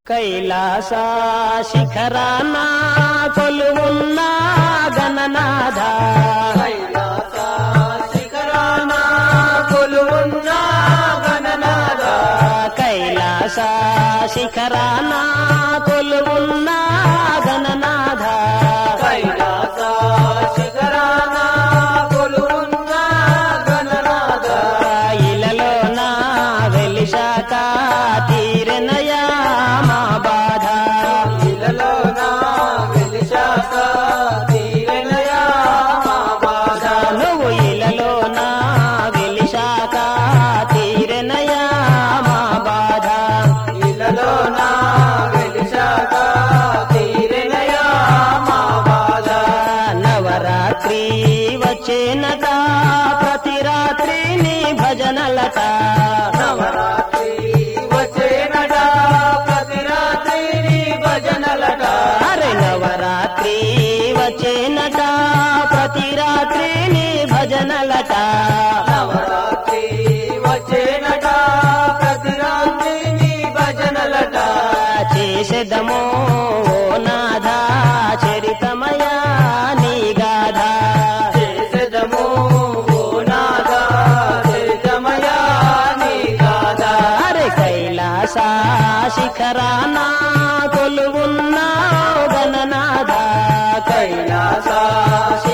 కైలాస శిఖరాన కొలువున్న గణనాథ కైలాస శిఖరాన కొలువున్న గణనాథ కైలాస శిఖరాన కొలువున్న గణనాథ కైలాస శిఖరాన కొలువున్న గణనాథ ఇలలో నా వెలిశాక తీరనయా మా బాధ ఇలలో నా వెలిశాక తీరెనయా మా బాధ నువ్వు ఇలలో నా వెలిశాక తీరనయా మా బాధ ఇలలో నా వెలిశాక తీరెనయా మా బాధ నవరాత్రి వచ్చేనట ప్రతి రాత్రి నీ భజనలట నవరాత్రి వచ్చేనట ప్రతి రాత్రి నీ భజనలట అరే నవరాత్రి వచ్చేనట ప్రతి రాత్రి నీ భజనలట నవరాత్రి వచ్చేనట ప్రతి రాత్రి నీ భజనలట చేసేదమో ఓ నాథ చరితమయా నీ గాథ చేసెదము ఓ నాథ చరితమయా నీ గాథ అరే కైలాస శిఖరాన కొలువున్నా గణనాథ కైలాస